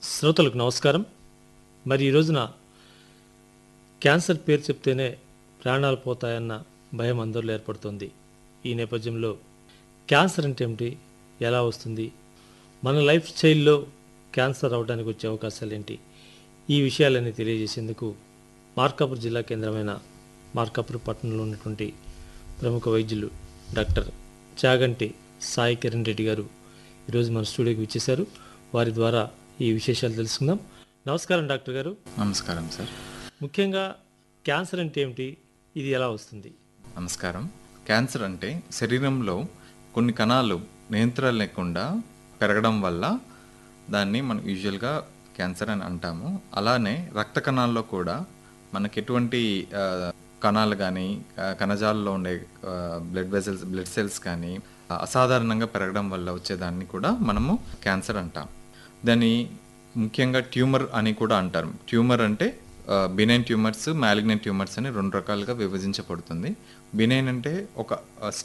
శ్రోతలకు నమస్కారం మరి ఈ రోజున క్యాన్సర్ పేరు చెప్తేనే ప్రాణాలు పోతాయన్న భయం అందరిలో ఏర్పడుతుంది ఈ నేపథ్యంలో క్యాన్సర్ అంటే ఏమిటి ఎలా వస్తుంది మన లైఫ్ స్టైల్లో క్యాన్సర్ అవడానికి వచ్చే అవకాశాలు ఏంటి ఈ విషయాలన్నీ తెలియజేసేందుకు మార్కాపురం జిల్లా కేంద్రమైన మార్కాపురం పట్టణంలో ఉన్నటువంటి ప్రముఖ వైద్యులు డాక్టర్ చాగంటి సాయి కిరణ్ రెడ్డి గారు ఈరోజు మన స్టూడియోకి వచ్చేశారు వారి ద్వారా ఈ విశేషాలు తెలుసుకుందాం నమస్కారం డాక్టర్ గారు నమస్కారం సార్ ముఖ్యంగా క్యాన్సర్ అంటే ఏమిటి ఇది ఎలా వస్తుంది నమస్కారం క్యాన్సర్ అంటే శరీరంలో కొన్ని కణాలు నియంత్రణ లేకుండా పెరగడం వల్ల దాన్ని మనం యూజువల్గా క్యాన్సర్ అని అంటాము అలానే రక్త కణాల్లో కూడా మనకి ఎటువంటి ఆ, కణాలు కానీ కణజాలలో ఉండే బ్లడ్ వెసల్స్ బ్లడ్ సెల్స్ కానీ ఆ, అసాధారణంగా పెరగడం వల్ల వచ్చేదాన్ని కూడా మనము క్యాన్సర్ అంటాం దాన్ని ముఖ్యంగా ట్యూమర్ అని కూడా అంటారు ట్యూమర్ అంటే బినైన్ ట్యూమర్స్ మ్యాలిగ్నెంట్ ట్యూమర్స్ అని రెండు రకాలుగా విభజించబడుతుంది బినైన్ అంటే ఒక